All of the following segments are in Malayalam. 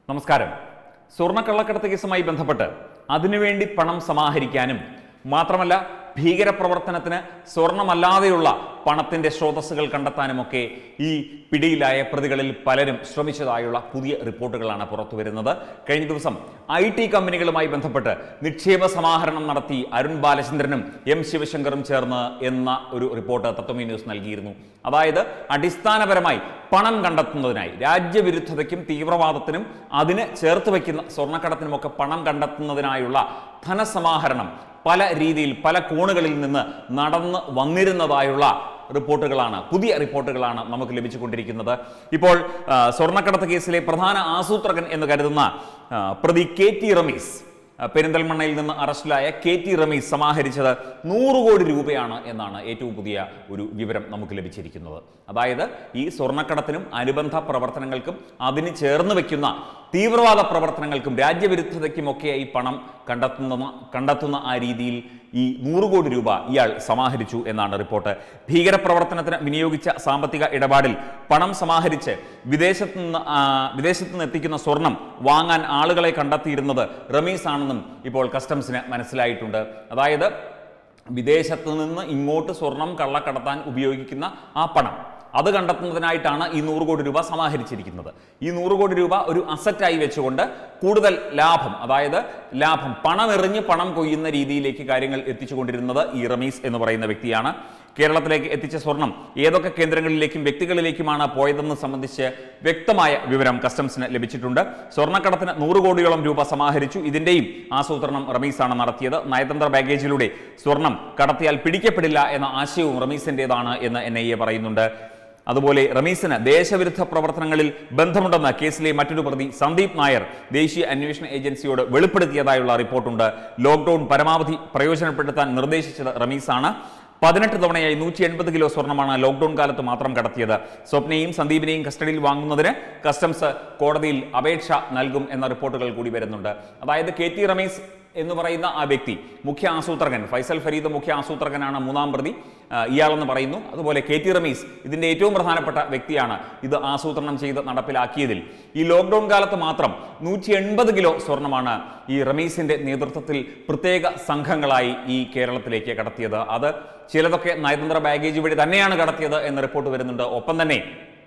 നമസ്കാരം സ്വർണ്ണക്കള്ളക്കടത്ത് കേസുമായി ബന്ധപ്പെട്ട് അതിനുവേണ്ടി പണം സമാഹരിക്കാനും മാത്രമല്ല ഭീകരപ്രവർത്തനത്തിന് സ്വർണമല്ലാതെയുള്ള പണത്തിന്റെ സ്രോതസ്സുകൾ കണ്ടെത്താനുമൊക്കെ ഈ പിടിയിലായ പ്രതികളിൽ പലരും ശ്രമിച്ചതായുള്ള പുതിയ റിപ്പോർട്ടുകളാണ് പുറത്തു വരുന്നത് കഴിഞ്ഞ ദിവസം ഐ ടി കമ്പനികളുമായി ബന്ധപ്പെട്ട് നിക്ഷേപ സമാഹരണം നടത്തി അരുൺ ബാലചന്ദ്രനും എം ശിവശങ്കറും ചേർന്ന് എന്ന ഒരു റിപ്പോർട്ട് തത്വമി ന്യൂസ് നൽകിയിരുന്നു അതായത് അടിസ്ഥാനപരമായി പണം കണ്ടെത്തുന്നതിനായി രാജ്യവിരുദ്ധതയ്ക്കും തീവ്രവാദത്തിനും അതിന് ചേർത്ത് വയ്ക്കുന്ന സ്വർണ്ണക്കടത്തിനുമൊക്കെ പണം കണ്ടെത്തുന്നതിനായുള്ള ധനസമാഹരണം പല രീതിയിൽ പല കോണുകളിൽ നിന്ന് നടന്ന് വന്നിരുന്നതായുള്ള റിപ്പോർട്ടുകളാണ് പുതിയ റിപ്പോർട്ടുകളാണ് നമുക്ക് ലഭിച്ചുകൊണ്ടിരിക്കുന്നത് ഇപ്പോൾ ആ, സ്വർണ്ണക്കടത്ത് കേസിലെ പ്രധാന ആസൂത്രകൻ എന്ന് കരുതുന്ന ആ, പ്രതി കെ ടി റമീസ് ആ, പെരിന്തൽമണ്ണയിൽ നിന്ന് അറസ്റ്റിലായ കെ ടി റമീസ് സമാഹരിച്ചത് നൂറ് കോടി രൂപയാണ് എന്നാണ് ഏറ്റവും പുതിയ ഒരു വിവരം നമുക്ക് ലഭിച്ചിരിക്കുന്നത് അതായത് ഈ സ്വർണ്ണക്കടത്തിനും അനുബന്ധ പ്രവർത്തനങ്ങൾക്കും അതിന് ചേർന്ന് വെക്കുന്ന തീവ്രവാദ പ്രവർത്തനങ്ങൾക്കും രാജ്യവിരുദ്ധതയ്ക്കുമൊക്കെയായി പണം കണ്ടെത്തുന്ന കണ്ടെത്തുന്ന ആ രീതിയിൽ ഈ നൂറ് കോടി രൂപ ഇയാൾ സമാഹരിച്ചു എന്നാണ് റിപ്പോർട്ട് ഭീകരപ്രവർത്തനത്തിന് വിനിയോഗിച്ച സാമ്പത്തിക ഇടപാടിൽ പണം സമാഹരിച്ച് വിദേശത്ത് നിന്ന് ആ, വിദേശത്ത് നിന്ന് എത്തിക്കുന്ന സ്വർണം വാങ്ങാൻ ആളുകളെ കണ്ടെത്തിയിരുന്നത് റമീസ് ആണെന്നും ഇപ്പോൾ കസ്റ്റംസിന് മനസ്സിലായിട്ടുണ്ട് അതായത് വിദേശത്ത് നിന്ന് ഇങ്ങോട്ട് സ്വർണം കള്ളക്കടത്താൻ ഉപയോഗിക്കുന്ന ആ പണം അത് കണ്ടെത്തുന്നതിനായിട്ടാണ് ഈ നൂറ് കോടി രൂപ സമാഹരിച്ചിരിക്കുന്നത് ഈ നൂറ് കോടി രൂപ ഒരു അസറ്റായി വെച്ചുകൊണ്ട് കൂടുതൽ ലാഭം അതായത് ലാഭം പണമെറിഞ്ഞ് പണം കൊയ്യുന്ന രീതിയിലേക്ക് കാര്യങ്ങൾ എത്തിച്ചുകൊണ്ടിരുന്നത് ഈ റമീസ് എന്ന് പറയുന്ന വ്യക്തിയാണ് കേരളത്തിലേക്ക് എത്തിച്ച സ്വർണം ഏതൊക്കെ കേന്ദ്രങ്ങളിലേക്കും വ്യക്തികളിലേക്കുമാണ് പോയതെന്ന് സംബന്ധിച്ച് വ്യക്തമായ വിവരം കസ്റ്റംസിന് ലഭിച്ചിട്ടുണ്ട് സ്വർണ്ണക്കടത്തിന് നൂറ് കോടിയോളം രൂപ സമാഹരിച്ചു ഇതിന്റെയും ആസൂത്രണം റമീസാണ് നടത്തിയത് നയതന്ത്ര ബാഗേജിലൂടെ സ്വർണം കടത്തിയാൽ പിടിക്കപ്പെടില്ല എന്ന ആശയവും റമീസിന്റേതാണ് എന്ന് എൻ ഐ എ പറയുന്നുണ്ട് അതുപോലെ റമീസിന് ദേശവിരുദ്ധ പ്രവർത്തനങ്ങളിൽ ബന്ധമുണ്ടെന്ന കേസിലെ മറ്റൊരു പ്രതി സന്ദീപ് നായർ ദേശീയ അന്വേഷണ ഏജൻസിയോട് വെളിപ്പെടുത്തിയതായുള്ള റിപ്പോർട്ടുണ്ട് ലോക്ഡൌൺ പരമാവധി പ്രയോജനപ്പെടുത്താൻ നിർദ്ദേശിച്ചത് റമീസാണ് പതിനെട്ട് തവണയായി നൂറ്റി എൺപത് കിലോ സ്വർണ്ണമാണ് ലോക്ഡൌൺ കാലത്ത് മാത്രം കടത്തിയത് സ്വപ്നയും സന്ദീപിനെയും കസ്റ്റഡിയിൽ വാങ്ങുന്നതിന് കസ്റ്റംസ് കോടതിയിൽ അപേക്ഷ നൽകും എന്ന റിപ്പോർട്ടുകൾ കൂടി വരുന്നുണ്ട് അതായത് കെ ടി റമീസ് എന്ന് പറയുന്ന ആ വ്യക്തി മുഖ്യ ആസൂത്രകൻ ഫൈസൽ ഫരീദ് മുഖ്യ ആസൂത്രകനാണ് മൂന്നാം പ്രതി ആ, ഇയാളെന്ന് പറയുന്നു അതുപോലെ കെ ടി റമീസ് ഇതിന്റെ ഏറ്റവും പ്രധാനപ്പെട്ട വ്യക്തിയാണ് ഇത് ആസൂത്രണം ചെയ്ത് നടപ്പിലാക്കിയതിൽ ഈ ലോക്ക്ഡൌൺ കാലത്ത് മാത്രം നൂറ്റി എൺപത് കിലോ സ്വർണമാണ് ഈ റമീസിന്റെ നേതൃത്വത്തിൽ പ്രത്യേക സംഘങ്ങളായി ഈ കേരളത്തിലേക്ക് കടത്തിയത് അത് ചിലതൊക്കെ നയതന്ത്ര ബാഗേജ് വഴി തന്നെയാണ് കടത്തിയത് എന്ന് റിപ്പോർട്ട് വരുന്നുണ്ട് ഒപ്പം തന്നെ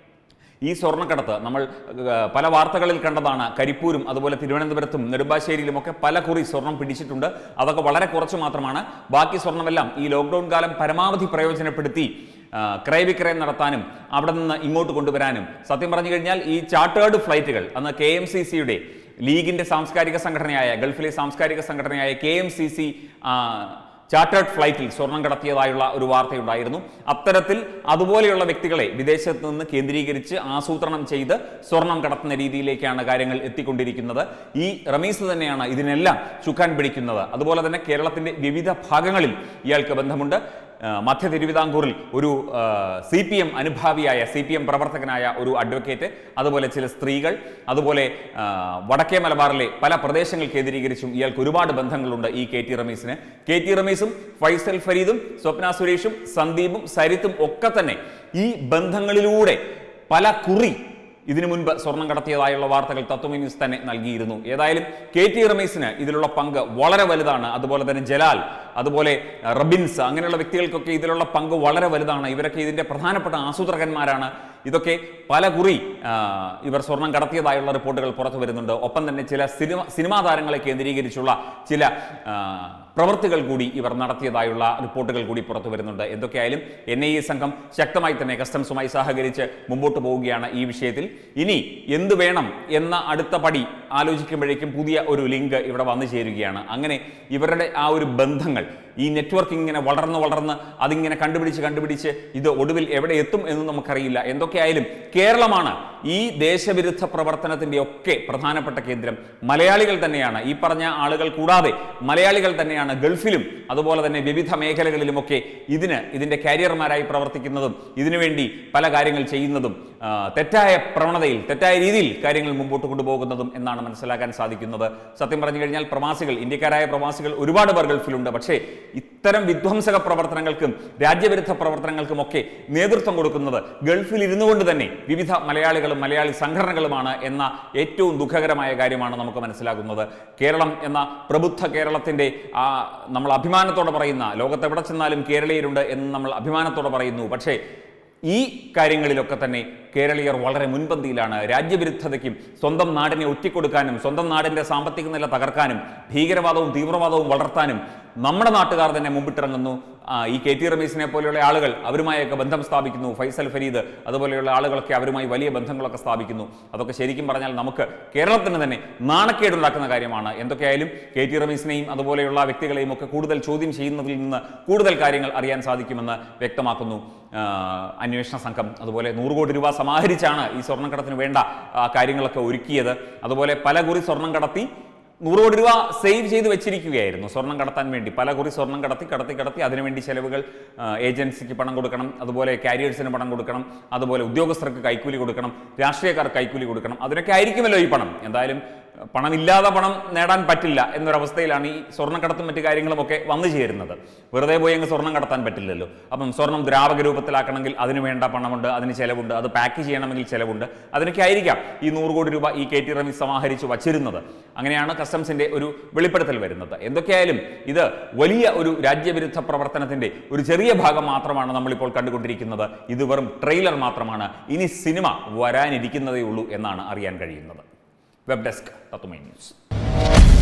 ഈ സ്വർണ്ണക്കടത്ത് നമ്മൾ ഏർ, പല വാർത്തകളിൽ കണ്ടതാണ് കരിപ്പൂരും അതുപോലെ തിരുവനന്തപുരത്തും നെടുമ്പാശ്ശേരിയിലും ഒക്കെ പല കുറി സ്വർണം പിടിച്ചിട്ടുണ്ട് അതൊക്കെ വളരെ കുറച്ച് മാത്രമാണ് ബാക്കി സ്വർണ്ണമെല്ലാം ഈ ലോക്ക്ഡൌൺ കാലം പരമാവധി പ്രയോജനപ്പെടുത്തി ആ, ക്രയവിക്രയം നടത്താനും അവിടെ നിന്ന് ഇങ്ങോട്ട് കൊണ്ടുവരാനും സത്യം പറഞ്ഞു കഴിഞ്ഞാൽ ഈ ചാർട്ടേഡ് ഫ്ലൈറ്റുകൾ അന്ന് കെ എം സി സിയുടെ ലീഗിന്റെ സാംസ്കാരിക സംഘടനയായ ഗൾഫിലെ സാംസ്കാരിക സംഘടനയായ K M C C chartered ഫ്ലൈറ്റിൽ സ്വർണം കടത്തിയതായുള്ള ഒരു വാർത്തയുണ്ടായിരുന്നു അത്തരത്തിൽ അതുപോലെയുള്ള വ്യക്തികളെ വിദേശത്ത് നിന്ന് കേന്ദ്രീകരിച്ച് ആസൂത്രണം ചെയ്ത് സ്വർണം കടത്തുന്ന രീതിയിലേക്കാണ് കാര്യങ്ങൾ എത്തിക്കൊണ്ടിരിക്കുന്നത് ഈ റമീസ് തന്നെയാണ് ഇതിനെല്ലാം ചുക്കാൻ പിടിക്കുന്നത് അതുപോലെ തന്നെ കേരളത്തിന്റെ വിവിധ ഭാഗങ്ങളിൽ ഇയാൾക്ക് ബന്ധമുണ്ട് ആ, മധ്യ തിരുവിതാംകൂറിൽ ഒരു സി പി എം അനുഭാവിയായ സി പി എം പ്രവർത്തകനായ ഒരു അഡ്വക്കേറ്റ് അതുപോലെ ചില സ്ത്രീകൾ അതുപോലെ ആ, വടക്കേ മലബാറിലെ പല പ്രദേശങ്ങൾ കേന്ദ്രീകരിച്ചും ഇയാൾക്ക് ഒരുപാട് ബന്ധങ്ങളുണ്ട് ഈ കെ ടി റമീസിന് കെ ടി റമീസും ഫൈസൽ ഫരീദും സ്വപ്ന സുരേഷും സന്ദീപും സരിത്തും ഒക്കെ തന്നെ ഈ ബന്ധങ്ങളിലൂടെ പല കുറി ഇതിനു മുൻപ് സ്വർണം കടത്തിയതായുള്ള വാർത്തകൾ തത്വമി ന്യൂസ് തന്നെ നൽകിയിരുന്നു ഏതായാലും കെ ടി റമീസിന് ഇതിലുള്ള പങ്ക് വളരെ വലുതാണ് അതുപോലെ തന്നെ ജലാൽ അതുപോലെ അഹ്, റബിൻസ് അങ്ങനെയുള്ള വ്യക്തികൾക്കൊക്കെ ഇതിലുള്ള പങ്ക് വളരെ വലുതാണ് ഇവരൊക്കെ ഇതിന്റെ പ്രധാനപ്പെട്ട ആസൂത്രകന്മാരാണ് ഇതൊക്കെ പല കുറി ആ, ഇവർ സ്വർണം കടത്തിയതായുള്ള റിപ്പോർട്ടുകൾ പുറത്തു വരുന്നുണ്ട് ഒപ്പം തന്നെ ചില സിനിമ സിനിമാ താരങ്ങളെ കേന്ദ്രീകരിച്ചുള്ള ചില ആ, പ്രവൃത്തികൾ കൂടി ഇവർ നടത്തിയതായുള്ള റിപ്പോർട്ടുകൾ കൂടി പുറത്തു വരുന്നുണ്ട് എന്തൊക്കെയായാലും എൻ ഐ എ സംഘം ശക്തമായി തന്നെ കസ്റ്റംസുമായി സഹകരിച്ച് മുമ്പോട്ട് പോവുകയാണ് ഈ വിഷയത്തിൽ ഇനി എന്ത് വേണം എന്ന അടുത്ത പടി ആലോചിക്കുമ്പോഴേക്കും പുതിയ ഒരു ലിങ്ക് ഇവിടെ വന്നു ചേരുകയാണ് അങ്ങനെ ഇവരുടെ ആ ഒരു ബന്ധങ്ങൾ ഈ നെറ്റ്വർക്ക് ഇങ്ങനെ വളർന്ന് വളർന്ന് അതിങ്ങനെ കണ്ടുപിടിച്ച് കണ്ടുപിടിച്ച് ഇത് ഒടുവിൽ എവിടെ എത്തും എന്ന് നമുക്കറിയില്ല എന്തൊക്കെയായാലും കേരളമാണ് ഈ ദേശവിരുദ്ധ പ്രവർത്തനത്തിന്റെ ഒക്കെ പ്രധാനപ്പെട്ട കേന്ദ്രം മലയാളികൾ തന്നെയാണ് ഈ പറഞ്ഞ ആളുകൾ കൂടാതെ മലയാളികൾ തന്നെയാണ് ഗൾഫിലും അതുപോലെ തന്നെ വിവിധ മേഖലകളിലുമൊക്കെ ഇതിന് ഇതിന്റെ കാരിയർമാരായി പ്രവർത്തിക്കുന്നതും ഇതിനുവേണ്ടി പല കാര്യങ്ങൾ ചെയ്യുന്നതും ആ, തെറ്റായ പ്രവണതയിൽ തെറ്റായ രീതിയിൽ കാര്യങ്ങൾ മുമ്പോട്ട് കൊണ്ടുപോകുന്നതും എന്നാണ് മനസ്സിലാക്കാൻ സാധിക്കുന്നത് സത്യം പറഞ്ഞു കഴിഞ്ഞാൽ പ്രവാസികൾ ഇന്ത്യക്കാരായ പ്രവാസികൾ ഒരുപാട് പേർ ഗൾഫിലുണ്ട് പക്ഷേ ഇത്തരം വിധ്വംസക പ്രവർത്തനങ്ങൾക്കും രാജ്യവിരുദ്ധ പ്രവർത്തനങ്ങൾക്കുമൊക്കെ നേതൃത്വം കൊടുക്കുന്നത് ഗൾഫിൽ ഇരുന്നു കൊണ്ട് തന്നെ വിവിധ മലയാളികളും മലയാളി സംഘടനകളുമാണ് എന്ന ഏറ്റവും ദുഃഖകരമായ കാര്യമാണ് നമുക്ക് മനസ്സിലാകുന്നത് കേരളം എന്ന പ്രബുദ്ധ കേരളത്തിന്റെ ആ നമ്മൾ അഭിമാനത്തോടെ പറയുന്ന ലോകത്ത് എവിടെ ചെന്നാലും കേരളീയരുണ്ട് എന്ന് നമ്മൾ അഭിമാനത്തോടെ പറയുന്നു പക്ഷേ ഈ കാര്യങ്ങളിലൊക്കെ തന്നെ കേരളീയർ വളരെ മുൻപന്തിയിലാണ് രാജ്യവിരുദ്ധതയ്ക്കും സ്വന്തം നാടിനെ ഒറ്റിക്കൊടുക്കാനും സ്വന്തം നാടിന്റെ സാമ്പത്തിക നില തകർക്കാനും ഭീകരവാദവും തീവ്രവാദവും വളർത്താനും നമ്മുടെ നാട്ടുകാർ തന്നെ മുമ്പിട്ടിറങ്ങുന്നു ആ, ഈ കെ ടി റമീസിനെ പോലെയുള്ള ആളുകൾ അവരുമായൊക്കെ ബന്ധം സ്ഥാപിക്കുന്നു ഫൈസൽ ഫരീദ് അതുപോലെയുള്ള ആളുകളൊക്കെ അവരുമായി വലിയ ബന്ധങ്ങളൊക്കെ സ്ഥാപിക്കുന്നു അതൊക്കെ ശരിക്കും പറഞ്ഞാൽ നമുക്ക് കേരളത്തിന് തന്നെ നാണക്കേടുണ്ടാക്കുന്ന കാര്യമാണ് എന്തൊക്കെയായാലും കെ ടി റമീസിനെയും അതുപോലെയുള്ള വ്യക്തികളെയും ഒക്കെ കൂടുതൽ ചോദ്യം ചെയ്യുന്നതിൽ നിന്ന് കൂടുതൽ കാര്യങ്ങൾ അറിയാൻ സാധിക്കുമെന്ന് വ്യക്തമാക്കുന്നു ആ, അന്വേഷണ സംഘം അതുപോലെ നൂറ് കോടി രൂപ സമാഹരിച്ചാണ് ഈ സ്വർണ്ണക്കടത്തിന് വേണ്ട ആ, കാര്യങ്ങളൊക്കെ ഒരുക്കിയത് അതുപോലെ പല കുറി സ്വർണം കടത്തി നൂറ് കോടി രൂപ സേവ് ചെയ്ത് വെച്ചിരിക്കുകയായിരുന്നു സ്വർണം കടത്താൻ വേണ്ടി പല കുറി സ്വർണം കടത്തി കടത്തി കടത്തി അതിനുവേണ്ടി ചെലവുകൾ ആ, ഏജൻസിക്ക് പണം കൊടുക്കണം അതുപോലെ കാരിയേഴ്സിന് പണം കൊടുക്കണം അതുപോലെ ഉദ്യോഗസ്ഥർക്ക് കൈക്കൂലി കൊടുക്കണം രാഷ്ട്രീയക്കാർക്ക് കൈക്കൂലി കൊടുക്കണം അതിനൊക്കെ ആയിരിക്കുമല്ലോ ഈ പണം എന്തായാലും ആ, പണമില്ലാതെ പണം നേടാൻ പറ്റില്ല എന്നൊരവസ്ഥയിലാണ് ഈ സ്വർണ്ണക്കടത്തും മറ്റു കാര്യങ്ങളും ഒക്കെ വന്നു ചേരുന്നത് വെറുതെ പോയി അങ്ങ് സ്വർണം കടത്താൻ പറ്റില്ലല്ലോ അപ്പം സ്വർണം ദ്രാവക രൂപത്തിലാക്കണമെങ്കിൽ അതിന് വേണ്ട പണമുണ്ട് അതിന് ചെലവുണ്ട് അത് പാക്ക് ചെയ്യണമെങ്കിൽ ചെലവുണ്ട് അതിനൊക്കെ ആയിരിക്കാം ഈ നൂറ് കോടി രൂപ ഈ കെ ടി റമീസ് സമാഹരിച്ച് വച്ചിരുന്നത് അങ്ങനെയാണ് കസ്റ്റംസിന്റെ ഒരു വെളിപ്പെടുത്തൽ വരുന്നത് എന്തൊക്കെയായാലും ഇത് വലിയ ഒരു രാജ്യവിരുദ്ധ പ്രവർത്തനത്തിന്റെ ഒരു ചെറിയ ഭാഗം മാത്രമാണ് നമ്മളിപ്പോൾ കണ്ടുകൊണ്ടിരിക്കുന്നത് ഇത് വെറും ട്രെയിലർ മാത്രമാണ് ഇനി സിനിമ വരാനിരിക്കുന്നതേ ഉള്ളൂ എന്നാണ് അറിയാൻ കഴിയുന്നത് വെബ് ഡെസ്ക് തത്തുമൈ ന്യൂസ്